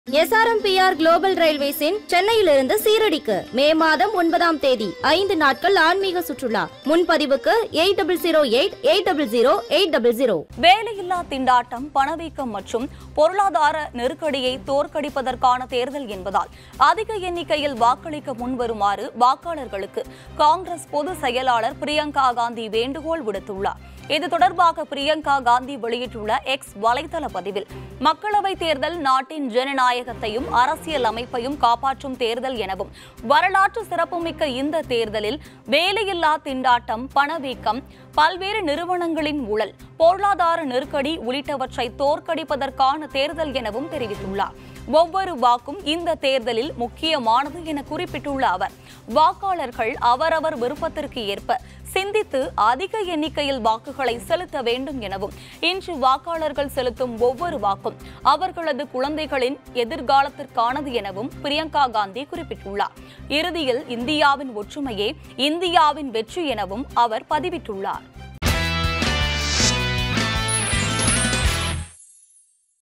SRMPR global ரயில்வேஸின் சென்னையிலிருந்து சீரடிக்கு மே மாதம் ஒன்பதாம் தேதி ஐந்து நாட்கள் ஆன்மீக சுற்றுலா முன்பதிவுக்கு eight double zero eight eight double zero eight double zero வேலையில்லா திண்டாட்டம் பணவீக்கம் மற்றும் பொருளாதார நெருக்கடியை தோற்கடிப்பதற்கான தேர்தல் என்பதால் அதிக எண்ணிக்கையில் வாக்களிக்க முன்வருமாறு வாக்காளர்களுக்கு காங்கிரஸ் பொதுச் செயலாளர் பிரியங்கா காந்தி வேண்டுகோள் விடுத்துள்ளார் இது தொடர்பாக பிரியங்கா காந்தி வெளியிட்டுள்ள எக்ஸ் வலைதள பதிவில் மக்களவைத் தேர்தல் நாட்டின் ஜனநாயகத்தையும் அரசியல் அமைப்பையும் காப்பாற்றும் தேர்தல் எனவும் வரலாற்று சிறப்புமிக்க இந்த தேர்தலில் வேலையில்லா திண்டாட்டம் பணவீக்கம் பல்வேறு நிறுவனங்களின் ஊழல் பொருளாதார நெருக்கடி உள்ளிட்டவற்றை தோற்கடிப்பதற்கான தேர்தல் எனவும் தெரிவித்துள்ளார் ஒவ்வொரு வாக்கும் இந்த தேர்தலில் முக்கியமானது என குறிப்பிட்டுள்ள அவர் வாக்காளர்கள் அவரவர் விருப்பத்திற்கு ஏற்ப சிந்தித்து அதிக எண்ணிக்கையில் வாக்குகளை செலுத்த வேண்டும் எனவும் இன்று வாக்காளர்கள் செலுத்தும் ஒவ்வொரு வாக்கும் அவர்களது குழந்தைகளின் எதிர்காலத்திற்கானது எனவும் பிரியங்கா காந்தி குறிப்பிட்டுள்ளார் இறுதியில் இந்தியாவின் ஒற்றுமையே இந்தியாவின் வெற்றி எனவும் அவர் பதிவிட்டுள்ளார்